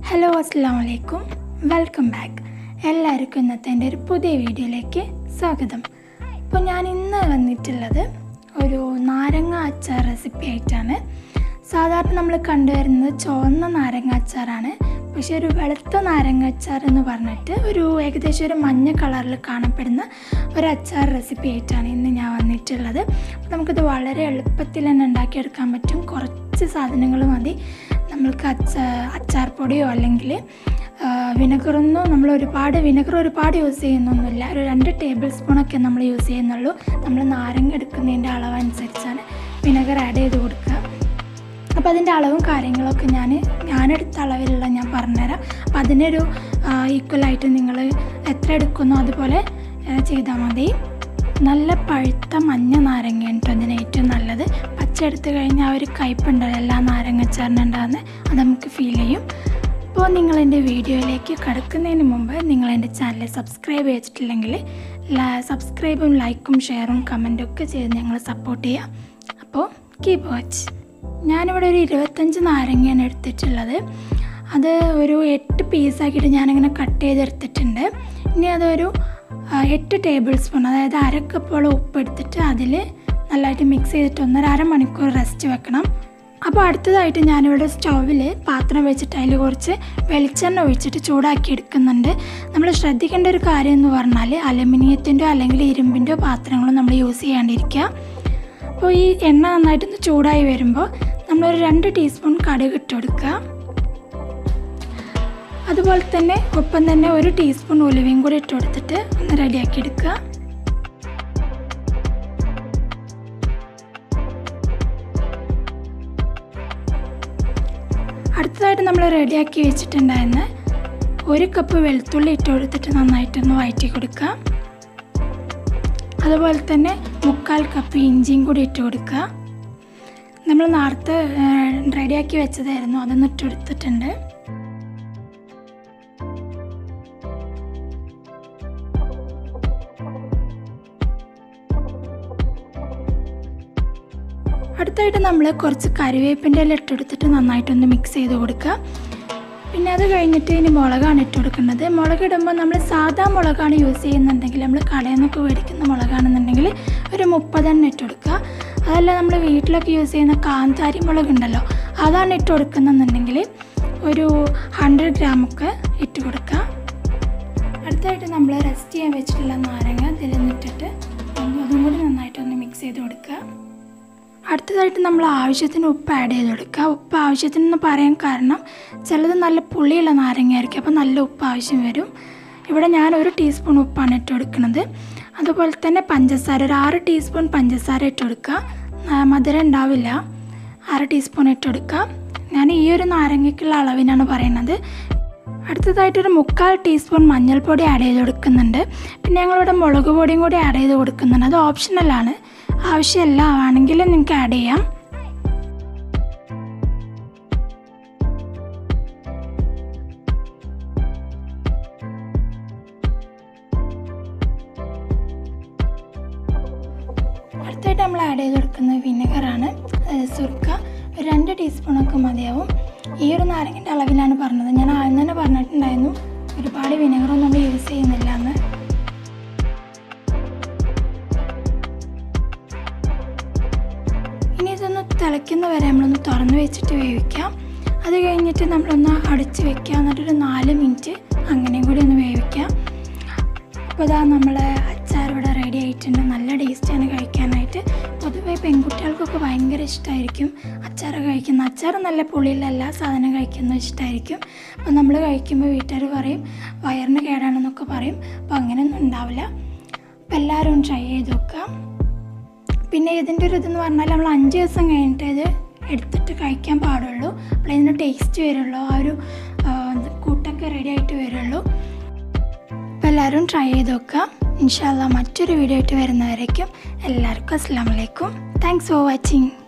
hello അസ്സാം വലൈക്കും welcome back എല്ലാവർക്കും ഇന്നത്തെ എൻ്റെ ഒരു പുതിയ വീഡിയോയിലേക്ക് സ്വാഗതം അപ്പോൾ ഞാൻ ഇന്ന് വന്നിട്ടുള്ളത് ഒരു നാരങ്ങ അച്ചാർ റെസിപ്പി ആയിട്ടാണ് സാധാരണ നമ്മൾ കണ്ടുവരുന്നത് ചുവന്ന നാരങ്ങ അച്ചാറാണ് പക്ഷേ ഒരു വെളുത്ത നാരങ്ങ അച്ചാർ എന്ന് പറഞ്ഞിട്ട് ഒരു ഏകദേശം ഒരു മഞ്ഞ കളറിൽ കാണപ്പെടുന്ന ഒരു അച്ചാർ റെസിപ്പി ആയിട്ടാണ് ഇന്ന് ഞാൻ വന്നിട്ടുള്ളത് അപ്പോൾ നമുക്കിത് വളരെ എളുപ്പത്തിൽ തന്നെ ഉണ്ടാക്കിയെടുക്കാൻ പറ്റും കുറച്ച് സാധനങ്ങൾ മതി നമ്മൾക്ക് അച്ച അച്ചാർ പൊടിയോ അല്ലെങ്കിൽ വിനെഗറൊന്നും നമ്മൾ ഒരുപാട് വിനെഗർ ഒരുപാട് യൂസ് ചെയ്യുന്നൊന്നുമില്ല ഒരു രണ്ട് ടേബിൾ സ്പൂണൊക്കെ നമ്മൾ യൂസ് ചെയ്യുന്നുള്ളൂ നമ്മൾ നാരങ്ങ എടുക്കുന്നതിൻ്റെ അളവനുസരിച്ചാണ് വിനെഗർ ആഡ് ചെയ്ത് കൊടുക്കുക അപ്പോൾ അതിൻ്റെ അളവും കാര്യങ്ങളൊക്കെ ഞാൻ ഞാനെടുത്ത അളവിലുള്ള ഞാൻ പറഞ്ഞുതരാം അപ്പോൾ അതിനൊരു ഈക്വലായിട്ട് നിങ്ങൾ എത്ര എടുക്കുന്നോ അതുപോലെ ചെയ്താൽ മതി നല്ല പഴുത്ത മഞ്ഞ നാരങ്ങയാണ് കേട്ടോ അതിന് ഏറ്റവും നല്ലത് പച്ച എടുത്തു കഴിഞ്ഞാൽ ആ ഒരു കയ്പുണ്ടല്ലോ എല്ലാ നാരങ്ങച്ചാറിനുണ്ടാകുന്നത് അത് നമുക്ക് ഫീൽ ചെയ്യും അപ്പോൾ നിങ്ങൾ എൻ്റെ വീഡിയോയിലേക്ക് കടക്കുന്നതിന് മുമ്പ് നിങ്ങൾ എൻ്റെ ചാനൽ സബ്സ്ക്രൈബ് ചെയ്തിട്ടില്ലെങ്കിൽ സബ്സ്ക്രൈബും ലൈക്കും ഷെയറും കമൻറ്റും ഒക്കെ ചെയ്ത് ഞങ്ങൾ സപ്പോർട്ട് ചെയ്യാം അപ്പോൾ കീപ് വാച്ച് ഞാനിവിടെ ഒരു ഇരുപത്തഞ്ച് നാരങ്ങയാണ് എടുത്തിട്ടുള്ളത് അത് ഒരു എട്ട് പീസാക്കിയിട്ട് ഞാനിങ്ങനെ കട്ട് ചെയ്തെടുത്തിട്ടുണ്ട് ഇനി അതൊരു എട്ട് ടേബിൾ സ്പൂൺ അതായത് അരക്കപ്പോളം ഉപ്പ് എടുത്തിട്ട് അതിൽ നല്ലതായിട്ട് മിക്സ് ചെയ്തിട്ട് ഒന്നര അരമണിക്കൂർ റെസ്റ്റ് വെക്കണം അപ്പോൾ അടുത്തതായിട്ട് ഞാനിവിടെ സ്റ്റൗവിൽ പാത്രം വെച്ചിട്ട് അതിൽ കുറച്ച് വെളിച്ചെണ്ണ ഒഴിച്ചിട്ട് ചൂടാക്കി എടുക്കുന്നുണ്ട് നമ്മൾ ശ്രദ്ധിക്കേണ്ട ഒരു കാര്യം എന്ന് പറഞ്ഞാൽ അലുമിനിയത്തിൻ്റെയോ അല്ലെങ്കിൽ ഇരുമ്പിൻ്റെയോ പാത്രങ്ങളും നമ്മൾ യൂസ് ചെയ്യാണ്ടിരിക്കുക അപ്പോൾ ഈ എണ്ണ നന്നായിട്ടൊന്ന് ചൂടായി വരുമ്പോൾ നമ്മളൊരു രണ്ട് ടീസ്പൂൺ കടുക് ഇട്ട് കൊടുക്കുക അതുപോലെ തന്നെ ഒപ്പം തന്നെ ഒരു ടീസ്പൂൺ ഉലുവയും കൂടി ഇട്ട് കൊടുത്തിട്ട് ഒന്ന് റെഡിയാക്കി എടുക്കുക അടുത്തതായിട്ട് നമ്മൾ റെഡിയാക്കി വെച്ചിട്ടുണ്ടായിരുന്ന ഒരു കപ്പ് വെളുത്തുള്ളി ഇട്ട് കൊടുത്തിട്ട് നന്നായിട്ടൊന്ന് വഴറ്റി കൊടുക്കുക അതുപോലെ തന്നെ മുക്കാൽ കപ്പ് ഇഞ്ചിയും കൂടി ഇട്ട് കൊടുക്കുക നമ്മൾ നേരത്തെ റെഡിയാക്കി വെച്ചതായിരുന്നു അതൊന്ന് ഇട്ട് കൊടുത്തിട്ടുണ്ട് അടുത്തായിട്ട് നമ്മൾ കുറച്ച് കറിവേപ്പിൻ്റെ ഇല ഇട്ടെടുത്തിട്ട് നന്നായിട്ടൊന്ന് മിക്സ് ചെയ്ത് കൊടുക്കുക പിന്നെ അത് കഴിഞ്ഞിട്ട് ഇനി മുളകാണ് ഇട്ട് കൊടുക്കുന്നത് മുളക് ഇടുമ്പോൾ നമ്മൾ സാധാ മുളകാണ് യൂസ് ചെയ്യുന്നുണ്ടെങ്കിൽ നമ്മൾ കടയിൽ നിന്നൊക്കെ മേടിക്കുന്ന മുളകാണെന്നുണ്ടെങ്കിൽ ഒരു മുപ്പതെണ്ണം ഇട്ട് കൊടുക്കുക അതല്ല നമ്മൾ വീട്ടിലൊക്കെ യൂസ് ചെയ്യുന്ന കാന്താരി മുളക് ഉണ്ടല്ലോ അതാണ് ഇട്ട് കൊടുക്കുന്നെന്നുണ്ടെങ്കിൽ ഒരു ഹൺഡ്രഡ് ഗ്രാമൊക്കെ ഇട്ട് കൊടുക്കുക അടുത്തായിട്ട് നമ്മൾ റെസ്റ്റ് ചെയ്യാൻ വെച്ചിട്ടുള്ള നാരങ്ങ ഇതിൽ നിന്നിട്ടിട്ട് അതും കൂടി നന്നായിട്ടൊന്ന് മിക്സ് ചെയ്ത് കൊടുക്കുക അടുത്തതായിട്ട് നമ്മൾ ആവശ്യത്തിന് ഉപ്പ് ആഡ് ചെയ്ത് കൊടുക്കുക ഉപ്പ് ആവശ്യത്തിനെന്ന് പറയാൻ കാരണം ചിലത് നല്ല പുളിയുള്ള നാരങ്ങ ആയിരിക്കും അപ്പോൾ നല്ല ഉപ്പ് ആവശ്യം വരും ഇവിടെ ഞാൻ ഒരു ടീസ്പൂൺ ഉപ്പാണ് ഇട്ട് കൊടുക്കുന്നത് അതുപോലെ തന്നെ പഞ്ചസാര ഒരു ആറ് ടീസ്പൂൺ പഞ്ചസാര ഇട്ട് കൊടുക്കുക മധുരം ഉണ്ടാവില്ല ആറ് ടീസ്പൂൺ ഇട്ട് കൊടുക്കുക ഞാൻ ഈ ഒരു നാരങ്ങയ്ക്കുള്ള അളവിനാണ് പറയുന്നത് അടുത്തതായിട്ടൊരു മുക്കാൽ ടീസ്പൂൺ മഞ്ഞൾപ്പൊടി ആഡ് ചെയ്ത് കൊടുക്കുന്നുണ്ട് പിന്നെ ഞങ്ങളിവിടെ മുളക് പൊടിയും കൂടി ആഡ് ചെയ്ത് കൊടുക്കുന്നുണ്ട് അത് ഓപ്ഷണലാണ് ആവശ്യമില്ല ആണെങ്കിൽ നിങ്ങൾക്ക് ആഡ് ചെയ്യാം അടുത്തായിട്ട് നമ്മൾ ആഡ് ചെയ്ത് കൊടുക്കുന്നത് വിനെഗറാണ് അതായത് സുർക്ക ഒരു രണ്ട് ടീസ്പൂണൊക്കെ മതിയാവും ഈ ഒരു നാരങ്ങൻ്റെ അളവിലാണ് പറഞ്ഞത് ഞാൻ ആദ്യം തന്നെ പറഞ്ഞിട്ടുണ്ടായിരുന്നു ഒരുപാട് വിനെഗറൊന്നും നമ്മൾ യൂസ് ചെയ്യുന്നില്ല എന്ന് ഇനി ഇതൊന്ന് തിളയ്ക്കുന്ന വരെ നമ്മളൊന്ന് തുറന്ന് വെച്ചിട്ട് വേവിക്കാം അത് കഴിഞ്ഞിട്ട് നമ്മളൊന്ന് അടച്ച് വെക്കുക എന്നിട്ടൊരു നാല് മിനിറ്റ് അങ്ങനെയും കൂടി ഒന്ന് വേവിക്കാം അപ്പോൾ ഇതാ നമ്മളെ അച്ചാർ ഇവിടെ റെഡി ആയിട്ടുണ്ട് നല്ല ടേസ്റ്റാണ് കഴിക്കാനായിട്ട് പൊതുവെ പെൺകുട്ടികൾക്കൊക്കെ ഭയങ്കര ഇഷ്ടമായിരിക്കും അച്ചാർ കഴിക്കുന്ന അച്ചാർ നല്ല പുളിയുള്ള എല്ലാ സാധനം കഴിക്കുന്നത് ഇഷ്ടമായിരിക്കും അപ്പോൾ നമ്മൾ കഴിക്കുമ്പോൾ വീട്ടുകാർ പറയും വയറിന് കേടാണെന്നൊക്കെ പറയും അപ്പോൾ അങ്ങനെയൊന്നും ഉണ്ടാവില്ല അപ്പോൾ എല്ലാവരും ട്രൈ ചെയ്ത് നോക്കാം പിന്നെ ഇതിൻ്റെ ഒരു ഇതെന്ന് പറഞ്ഞാൽ നമ്മൾ അഞ്ച് ദിവസം കഴിഞ്ഞിട്ട് ഇത് എടുത്തിട്ട് കഴിക്കാൻ പാടുള്ളൂ അപ്പോൾ ഇതിൻ്റെ ടേസ്റ്റ് വരുള്ളൂ ആ ഒരു കൂട്ടൊക്കെ റെഡി ആയിട്ട് വരുള്ളൂ അപ്പോൾ എല്ലാവരും ട്രൈ ചെയ്ത് നോക്കുക ഇൻഷാല്ല മറ്റൊരു വീഡിയോ ആയിട്ട് വരുന്നവരേക്കും എല്ലാവർക്കും അസ്സാം വലൈക്കും താങ്ക്സ് ഫോർ വാച്ചിങ്